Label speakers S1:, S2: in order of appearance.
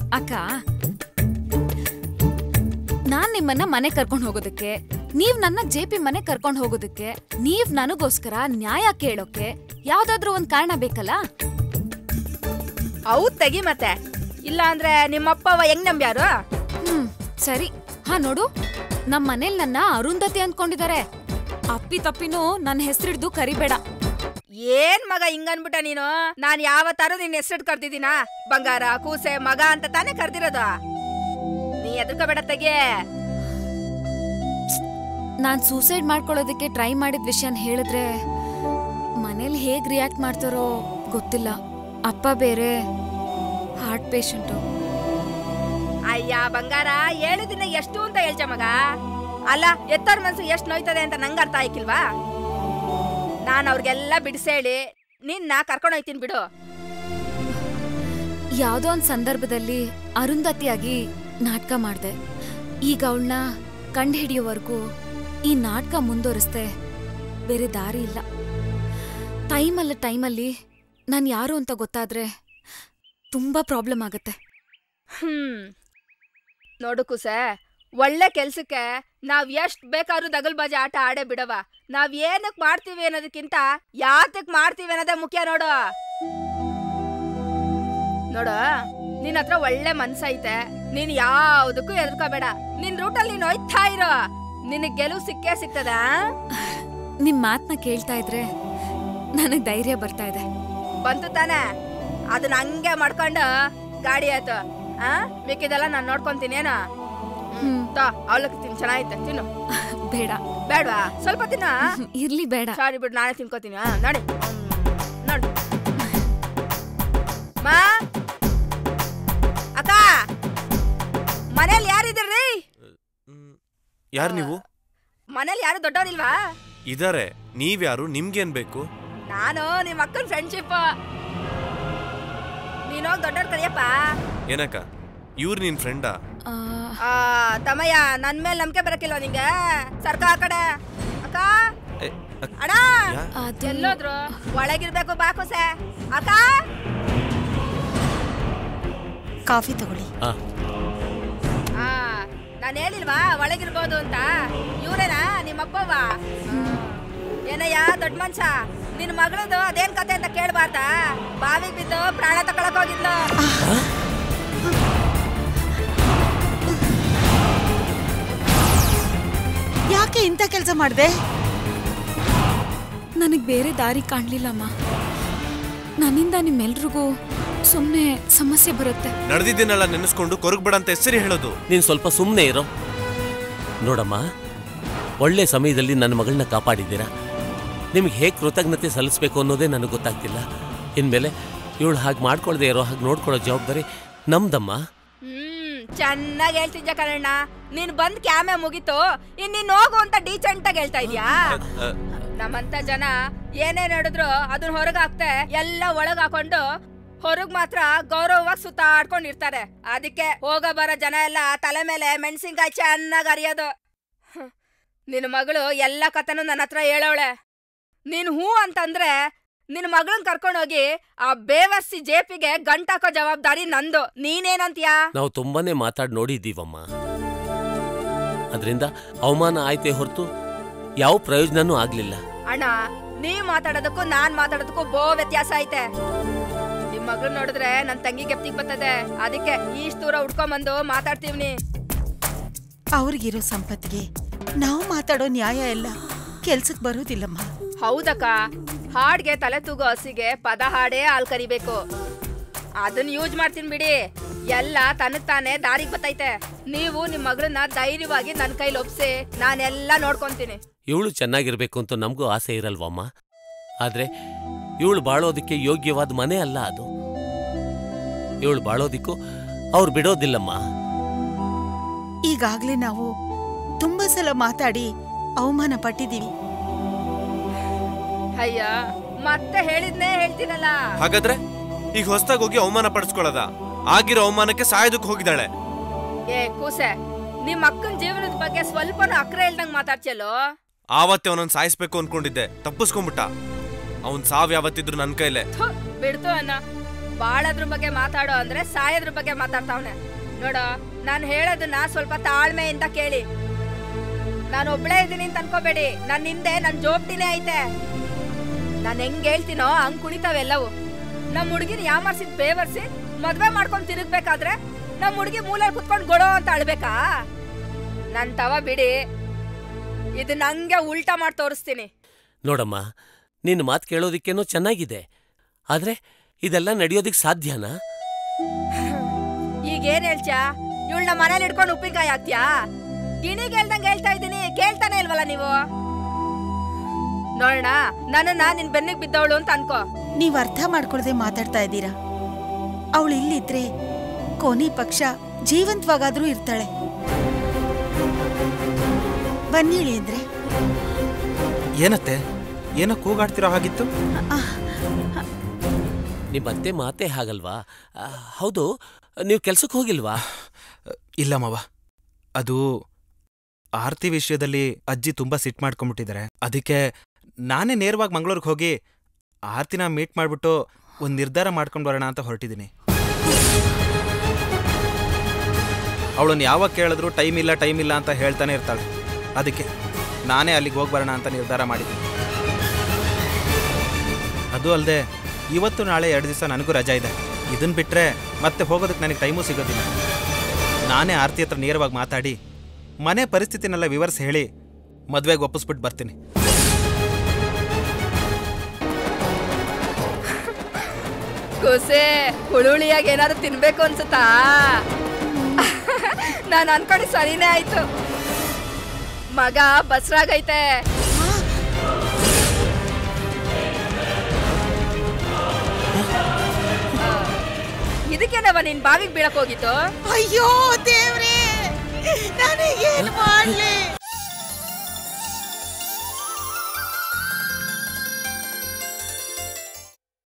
S1: ಅಕ್ಕ ನಾನ್ ನಿಮ್ಮನ್ನ ಮನೆ ಕರ್ಕೊಂಡು ಹೋಗೋದಕ್ಕೆ ನೀವ್ ನನ್ನ ಜೆ ಪಿ ಮನೆ ಕರ್ಕೊಂಡು ಹೋಗೋದಕ್ಕೆ ನೀವ್ ನನಗೋಸ್ಕರ ನ್ಯಾಯ ಕೇಳೋಕೆ ಯಾವ್ದಾದ್ರೂ ಒಂದ್ ಕಾರಣ ಬೇಕಲ್ಲ
S2: ಹೌದ್ ತೆಗಿ ಮತ್ತೆ ಇಲ್ಲ ಅಂದ್ರೆ ನಿಮ್ಮಪ್ಪವ ಹೆಂಗ್ ನಂಬ್ಯಾರು
S1: ಹ್ಮ್ ಸರಿ ಹಾ ನೋಡು ನಮ್ ಮನೇಲಿ ನನ್ನ ಅರುಂಧತಿ ಅನ್ಕೊಂಡಿದ್ದಾರೆ ಅಪ್ಪಿ ತಪ್ಪಿನೂ ನನ್ನ ಹೆಸರಿಡ್ದು ಕರಿಬೇಡ
S2: ಏನ್ ಮಗ ಹಿಂಗನ್ಬಿಟ್ಟ ನೀನು ನಾನ್ ಯಾವತ್ತಾರು ನಿನ್ ಹೆಸರಿಟ್ ಕರ್ದಿದ್ದೀನಾ ಬಂಗಾರ ಕೂಸೆ ಮಗ ಅಂತ ತಾನೇ ಕರ್ದಿರೋದು ನೀ ಎದ್ರಕೋಬೇಡ ತೆಗೆ
S1: ನಾನ್ ಸೂಸೈಡ್ ಮಾಡ್ಕೊಳ್ಳೋದಕ್ಕೆ ಟ್ರೈ ಮಾಡಿದ ವಿಷಯನ ಹೇಳಿದ್ರೆ ಮನೇಲಿ ಹೇಗ್ ರಿಯಾಕ್ಟ್ ಮಾಡ್ತಾರೋ ಗೊತ್ತಿಲ್ಲ ಅಪ್ಪ ಬೇರೆ ಹಾರ್ಟ್ ಪೇಷಂಟು
S2: ಅಯ್ಯ ಬಂಗಾರ ಹೇಳಿದಿನ ಎಷ್ಟು ಅಂತ ಹೇಳ್ಚ ಮಗ ಅಲ್ಲ ಎತ್ತೋರ್ ಮನ್ಸು ಎಷ್ಟು ನೋಯ್ತದೆ ಅಂತ ನಂಗೆ ಅರ್ಥ ಆಯ್ಕಿಲ್ವಾ ನಾನ್ ಅವ್ರಿಗೆಲ್ಲ ಬಿಡಿಸೇಳಿ ನಿನ್ನ ಕರ್ಕೊಂಡು ಹೋಯ್ತೀನಿ ಬಿಡು
S1: ಯಾವುದೋ ಒಂದು ಸಂದರ್ಭದಲ್ಲಿ ಅರುಂಧತಿಯಾಗಿ ನಾಟಕ ಮಾಡಿದೆ ಈಗ ಅವಳನ್ನ ಕಂಡುಹಿಡಿಯೋವರೆಗೂ ಈ ನಾಟಕ ಮುಂದುವರಿಸ್ದೆ ಬೇರೆ ದಾರಿ ಇಲ್ಲ ಟೈಮಲ್ಲ ಟೈಮಲ್ಲಿ ನಾನು ಯಾರು ಅಂತ ಗೊತ್ತಾದ್ರೆ ತುಂಬಾ ಪ್ರಾಬ್ಲಮ್ ಆಗತ್ತೆ
S2: ಹ್ಮ್ ನೋಡು ಕುಸೆ ಒಳ್ಳೆ ಕೆಲ್ಸಕ್ಕೆ ನಾವ್ ಎಷ್ಟ್ ಬೇಕಾದ್ರೂ ದಗಲ್ಬಾಜಿ ಆಟ ಆಡೇ ಬಿಡವ ನಾವ್ ಏನಕ್ ಮಾಡ್ತೀವಿ ಅನ್ನೋದಕ್ಕಿಂತ ಯಾತಕ್ ಮಾಡ್ತೀವಿ ಅನ್ನೋದೇ ಮುಖ್ಯ ನೋಡು ನೋಡು ನಿನ್ ಹತ್ರ ಒಳ್ಳೆ ಮನ್ಸೈತೆ ನೀನ್ ಯಾವ್ದಕ್ಕೂ ಎದ್ರಕೋಬೇಡ ನಿನ್ ರೂಟಲ್ಲಿ ನೀನ್ ಹೋಯ್ತಾ ಇರೋ ನಿನಗ್ ಗೆಲುವು ಸಿಕ್ಕೇ ಸಿಗ್ತದ
S1: ನಿಮ್ ಮಾತನ್ನ ಕೇಳ್ತಾ ಇದ್ರೆ ನನಗ್ ಧೈರ್ಯ ಬರ್ತಾ ಇದೆ
S2: ಬಂತು ತಾನೆ ಅದನ್ನ ಹಂಗೆ ಮಾಡ್ಕೊಂಡು ಗಾಡಿ ಆಯ್ತು ಆ ಮಿಕ್ಕಿದೆಲ್ಲ ನಾನ್ ನೋಡ್ಕೊಂತೀನಿ ಏನೋ
S1: ಹ್ಮ್.
S2: ತಾ ಅವಲಕ್ಕಿ ತಿನ್ ಚೆನ್ನಾಗೈತೆ ತಿನ್ನು
S1: ಬೇಡ
S2: ಬೇಡವಾ ಸ್ವಲ್ಪ ತಿನ್ನ
S1: ಇರ್ಲಿ ಬೇಡ
S2: ಸಾರಿ ಬಿಡು ನಾನೇ ತಿನ್ಕೋತೀನಿ ಆ, ನೋಡಿ ನೋಡಿ ಮಾ ಅಕ್ಕ ಮನೇಲಿ ಯಾರಿದ್ದೀರಿ
S3: ಯಾರು ನೀವು
S2: ಮನೇಲಿ ಯಾರು ದೊಡ್ಡವರಿಲ್ವಾ
S3: ಇದಾರೆ ನೀವ್ಯಾರು ನಿಮ್ಗೇನ್ ಬೇಕು
S2: ನಾನು ನಿಮ್ಮ ಅಕ್ಕನ ಫ್ರೆಂಡ್ಶಿಪ್ ನೀನೋಗಿ ದೊಡ್ಡವ್ರ ಕರಿಯಪ್ಪ
S3: ಏನಕ್ಕ ಇವ್ರು ನಿನ್ ಫ್ರೆಂಡಾ
S1: ಆ,
S2: ಆ, ತಮ್ಮಯ್ಯ ನನ್ ಮೇಲೆ ನಂಬಿಕೆ ಬರಕಿಲ್ವಾ ನಿಂಗೆ ಸರ್ಕ ಆ ಕಡೆ ಅಕ್ಕ ಅಣ್ಣ
S1: ಅದು
S2: ಎಲ್ಲೋದ್ರು ಒಳಗಿರ್ಬೇಕು ಬಾಕುಸೆ ಅಕ್ಕ
S4: ಕಾಫಿ ತಗೊಳ್ಳಿ
S3: ಆ,
S2: ಆ ನಾನು ಹೇಳಿಲ್ವಾ ಒಳಗಿರ್ಬೋದು ಅಂತ ಇವ್ರೇನಾ ನಿಮ್ಮಪ್ಪವ್ವ ಏನಯ್ಯ ದೊಡ್ಡ ಮನ್ಸ ನಿನ್ ಮಗಳದು ಅದೇನ್ ಕತೆ ಅಂತ ಕೇಳ್ಬಾರ್ದಾ ಬಾವಿಗೆ ಬಿದ್ದು ಪ್ರಾಣ ತಕೊಳಕ್ ಹೋಗಿದ್ಲು
S4: ಯಾಕೆ ಇಂಥ ಕೆಲಸ ಮಾಡಿದೆ
S1: ನನಗ್ ಬೇರೆ ದಾರಿ ಕಾಣ್ಲಿಲ್ಲಮ್ಮ ನನ್ನಿಂದ ನಿಮ್ಮೆಲ್ರಿಗೂ ಸುಮ್ಮನೆ ಸಮಸ್ಯೆ ಬರುತ್ತೆ
S3: ನಡೆದಿದ್ದನ್ನೆಲ್ಲ ನೆನೆಸ್ಕೊಂಡು ಕೊರಗ್ಬೇಡ ಅಂತ ಹೆಸರಿ ಹೇಳೋದು
S5: ನೀನು ಸ್ವಲ್ಪ ಸುಮ್ಮನೆ ಇರೋ ನೋಡಮ್ಮ ಒಳ್ಳೆ ಸಮಯದಲ್ಲಿ ನನ್ನ ಮಗಳನ್ನ ಕಾಪಾಡಿದ್ದೀರಾ ನಿಮ್ಗೆ ಹೇಗೆ ಕೃತಜ್ಞತೆ ಸಲ್ಲಿಸ್ಬೇಕು ಅನ್ನೋದೇ ನನಗೆ ಗೊತ್ತಾಗ್ತಿಲ್ಲ ಇನ್ಮೇಲೆ ಇವಳು ಹಾಗೆ ಮಾಡ್ಕೊಳ್ದೆ ಇರೋ ಹಾಗೆ ನೋಡ್ಕೊಳ್ಳೋ ಜವಾಬ್ದಾರಿ ನಮ್ದಮ್ಮ
S2: ಹ್ಮ್ ಚೆನ್ನಾಗಿ ಹೇಳ್ತಿದ್ಯ ಕಣಣ್ಣ ನೀನ್ ಬಂದ್ ಕ್ಯಾಮೆ ಮುಗೀತು ಇನ್ ನೀನ್ ಹೋಗು ಅಂತ ಡೀಸೆಂಟ್ ಆಗಿ ಹೇಳ್ತಾ ಇದ್ಯಾ ನಮ್ಮಂತ ಜನ ಏನೇ ನಡೆದ್ರು ಅದನ್ನ ಹೊರಗ್ ಹಾಕ್ತೆ ಎಲ್ಲ ಒಳಗ್ ಹಾಕೊಂಡು ಹೊರಗ್ ಮಾತ್ರ ಗೌರವವಾಗಿ ಸುತ್ತಾಡ್ಕೊಂಡಿರ್ತಾರೆ ಅದಕ್ಕೆ ಹೋಗ ಬರೋ ಜನ ಎಲ್ಲ ತಲೆ ಮೇಲೆ ಮೆಣಸಿನ್ಕಾಯಿ ಚೆನ್ನಾಗಿ ಅರಿಯೋದು ಹ್ಮ್. ನಿನ್ ಮಗಳು ಎಲ್ಲ ಕಥೆನೂ ನನ್ನ ಹತ್ರ ಹೇಳವಳೆ ನೀನ್ ಹೂ ಅಂತಂದ್ರೆ ನಿನ್ ಮಗಳನ್ ಕರ್ಕೊಂಡೋಗಿ ಆ ಬೇವರ್ಸಿ ಜೇಪಿಗೆ ಗಂಟಾಕೋ ಜವಾಬ್ದಾರಿ ನಂದು ನೀನೇನಂತೀಯಾ
S5: ನಾವು ತುಂಬಾನೇ ಮಾತಾಡಿ ನೋಡಿದ್ದೀವಮ್ಮ ಅದರಿಂದ ಅವಮಾನ ಆಯ್ತೇ ಹೊರತು ಯಾವ ಪ್ರಯೋಜನನೂ ಆಗಲಿಲ್ಲ
S2: ಅಣ್ಣ ನೀವ್ ಮಾತಾಡೋದಕ್ಕೂ ನಾನ್ ಮಾತಾಡೋದಕ್ಕೂ ಬೋ ವ್ಯತ್ಯಾಸ ಐತೆ ನಿಮ್ ಮಗಳು ನೋಡಿದ್ರೆ ನನ್ ತಂಗಿ ಗೆಪ್ತಿಗ್ ಬರ್ತದೆ ಅದಕ್ಕೆ ಈಸ್ಟ್ ದೂರ ಉಟ್ಕೊಂಬಂದು ಮಾತಾಡ್ತೀವ್ನಿ
S4: ಅವ್ರಿಗಿರೋ ಸಂಪತ್ತಿಗೆ ನಾವು ಮಾತಾಡೋ ನ್ಯಾಯ ಎಲ್ಲ ಕೆಲ್ಸಕ್ಕೆ ಬರೋದಿಲ್ಲಮ್ಮ
S2: ಹೌದಕ್ಕ ಹಾಡ್ಗೆ ತಲೆ ತೂಗೋ ಹಸಿಗೆ ಪದ ಹಾಡೇ ಹಾಲ್ ಕರಿಬೇಕು ಅದನ್ನ ಯೂಸ್ ಮಾಡ್ತೀನಿ ಬಿಡಿ ಎಲ್ಲ ತನಗ್ ತಾನೇ ದಾರಿಗ್ ಬತ್ತೈತೆ ನೀವು ನಿಮ್ ಮಗಳನ್ನ ಧೈರ್ಯವಾಗಿ ನನ್ ಕೈಲಿ ಒಪ್ಸಿ ನಾನೆಲ್ಲ ನೋಡ್ಕೊಂತೀನಿ
S5: ಇವಳು ಚೆನ್ನಾಗಿರ್ಬೇಕು ಅಂತ ನಮಗೂ ಆಸೆ ಇರಲ್ವಮ್ಮ ಆದ್ರೆ ಇವಳು ಬಾಳೋದಕ್ಕೆ ಯೋಗ್ಯವಾದ ಮನೆ ಅಲ್ಲ ಅದು ಇವಳು ಬಾಳೋದಿಕ್ಕೂ ಅವ್ರು ಬಿಡೋದಿಲ್ಲಮ್ಮ
S4: ಈಗಾಗ್ಲೇ ನಾವು ತುಂಬಾ ಸಲ ಮಾತಾಡಿ ಅವಮಾನ ಪಟ್ಟಿದೀವಿ
S2: ಅಯ್ಯ ಮತ್ತೆ ಹೇಳಿದ್ನೇ ಹೇಳ್ತೀನಲ್ಲ
S3: ಹಾಗಾದ್ರೆ ಈಗ ಹೊಸ್ದಾಗ್ ಹೋಗಿ ಅವಮಾನ ಪಡಿಸ್ಕೊಳ್ಳೋದ ಆಗಿರೋ ಅವಮಾನಕ್ಕೆ ಸಾಯೋದಕ್ಕೆ ಹೋಗಿದ್ದಾಳೆ
S2: ಏ ಕೂಸೆ ನಿಮ್ ಅಕ್ಕನ್ ಜೀವನದ ಬಗ್ಗೆ ಸ್ವಲ್ಪನೂ ಅಕ್ರೆ ಇಲ್ದಂಗ್ ಮಾತಾಡ್ಚಲ್ಲೋ
S3: ಆವತ್ತೆ ಅವನನ್ನ ಸಾಯಿಸ್ಬೇಕು ಅನ್ಕೊಂಡಿದ್ದೆ ತಪ್ಪಿಸ್ಕೊಂಬಿಟ್ಟ ಅವನ್ ಸಾವ್ ಯಾವತ್ತಿದ್ರು ನನ್ ಕೈಲೇ
S2: ಥು, ಬಿಡ್ತು ಅನ್ನ ಬಾಳೋದ್ರ ಬಗ್ಗೆ ಮಾತಾಡೋ ಅಂದ್ರೆ ಸಾಯೋದ್ರ ಬಗ್ಗೆ ಮಾತಾಡ್ತಾವನೆ ನೋಡೋ ನಾನು ಹೇಳೋದನ್ನ ಸ್ವಲ್ಪ ತಾಳ್ಮೆಯಿಂದ ಕೇಳಿ ನಾನು ಒಬ್ಳೇ ಇದ್ದೀನಿ ಅಂತ ಅನ್ಕೋಬೇಡಿ ನನ್ನ ಹಿಂದೆ ನನ್ ಜೋಪ್ಟಿನೇ ಐತೆ ನಾನು ಹೆಂಗ್ ಹೇಳ್ತೀನೋ ಹಂಗ್ ಕುಣಿತಾವೆಲ್ಲವು ನಮ್ ಹುಡುಗಿನ ಯಾಮರ್ಸಿದ್ ಬೇವರ್ಸಿ ಮದ್ವೆ ಮಾಡ್ಕೊಂಡ್ ತಿರುಗ್ಬೇಕಾದ್ರೆ ನಮ್ ಹುಡುಗಿ ಮೂಲೆ ಕುತ್ಕೊಂಡ್ ಗೊಳೋ ಅಂತ ಅಳ್ಬೇಕಾ ನನ್ ತವ ಬಿಡಿ ಇದನ್ನ ಹಂಗೆ ಉಲ್ಟಾ ಮಾಡಿ ತೋರಿಸ್ತೀನಿ
S5: ನೋಡಮ್ಮ ನಿನ್ನ ಮಾತು ಕೇಳೋದಿಕ್ಕೇನೋ ಚೆನ್ನಾಗಿದೆ ಆದ್ರೆ ಇದೆಲ್ಲ ನಡೆಯೋದಿಕ್ ಸಾಧ್ಯನಾ
S2: ಈಗ ಏನ್ ಹೇಳ್ತ್ಯಾ ಇವಳನ್ನ ಮನೇಲಿ ಇಟ್ಕೊಂಡು ಉಪ್ಪಿನಕಾಯಿ ಹಾಕ್ತ್ಯಾ ಗಿಣಿಗೆ ಹೇಳ್ದಂಗ್ ಹೇಳ್ತಾ ಇದ್ದೀನಿ ಕೇಳ್ತಾನೆ ಇಲ್ವಲ್ಲ ನೀವು ನೋಡೋಣ ನನ್ನನ್ನ ನಿನ್ ಬೆನ್ನಿಗೆ ಬಿದ್ದವಳು ಅಂತ ಅನ್ಕೋ
S4: ನೀವ್ ಅರ್ಥ ಮಾಡ್ಕೊಳ್ದೆ ಮಾತಾಡ್ತಾ ಇದ್ದೀರಾ ಅವಳು ಇಲ್ಲಿದ್ರೆ ಕೊನೆ ಪಕ್ಷ ಜೀವಂತವಾಗಾದ್ರೂ ಇರ್ತಾಳೆ ಬನ್ನಿಳಿ ಅಂದ್ರೆ
S6: ಏನತ್ತೆ ಏನೋ ಕೂಗಾಡ್ತಿರೋ ಹಾಗಿತ್ತು
S5: ನಿಮ್ಮತ್ತೆ ಮಾತೇ ಹಾಗಲ್ವಾ ಆ, ಹೌದು ನೀವು ಕೆಲ್ಸಕ್ಕೆ ಹೋಗಿಲ್ವಾ
S6: ಇಲ್ಲ ಮಾವ ಅದು ಆರ್ತಿ ವಿಷಯದಲ್ಲಿ ಅಜ್ಜಿ ತುಂಬಾ ಸಿಟ್ ಮಾಡ್ಕೊಂಡ್ಬಿಟ್ಟಿದ್ದಾರೆ ಅದಕ್ಕೆ ನಾನೇ ನೇರವಾಗಿ ಮಂಗಳೂರಿಗೆ ಹೋಗಿ ಆರ್ತಿನ ಮೀಟ್ ಮಾಡ್ಬಿಟ್ಟು ಒಂದು ನಿರ್ಧಾರ ಮಾಡ್ಕೊಂಡು ಬರೋಣ ಅಂತ ಹೊರಟಿದ್ದೀನಿ ಅವಳನ್ನ ಯಾವಾಗ ಕೇಳಿದ್ರು ಟೈಮ್ ಇಲ್ಲ ಟೈಮ್ ಇಲ್ಲ ಅಂತ ಹೇಳ್ತಾನೆ ಇರ್ತಾಳೆ ಅದಕ್ಕೆ ನಾನೇ ಅಲ್ಲಿಗೆ ಹೋಗಿ ಬರೋಣ ಅಂತ ನಿರ್ಧಾರ ಮಾಡಿದ್ದೀನಿ ಅದು ಅಲ್ಲದೆ ಇವತ್ತು ನಾಳೆ ಎರಡು ದಿವಸ ನನಗೂ ರಜಾ ಇದೆ ಇದನ್ನ ಬಿಟ್ಟರೆ ಮತ್ತೆ ಹೋಗೋದಕ್ಕೆ ನನಗೆ ಟೈಮೂ ಸಿಗೋದಿಲ್ಲ ನಾನೇ ಆರ್ತಿ ಹತ್ರ ನೇರವಾಗಿ ಮಾತಾಡಿ ಮನೆ ಪರಿಸ್ಥಿತಿನೆಲ್ಲ ವಿವರಿಸಿ ಹೇಳಿ ಮದುವೆಗೆ ಒಪ್ಪಿಸ್ಬಿಟ್ಟು ಬರ್ತೀನಿ
S2: ಕುಸೆ ಹುಳುಳಿಯಾಗಿ ಏನಾದ್ರು ತಿನ್ಬೇಕು ಅನ್ಸುತ್ತಾ ನಾನು ಅನ್ಕೊಂಡು ಸರಿನೇ ಆಯ್ತು ಮಗ ಬಸ್ರಾಗೈತೆ ಇದಕ್ಕೇನವ ನೀನ್ ಬಾವಿಗೆ ಬೀಳಕ್ ಹೋಗಿತ್ತು
S4: ಅಯ್ಯೋ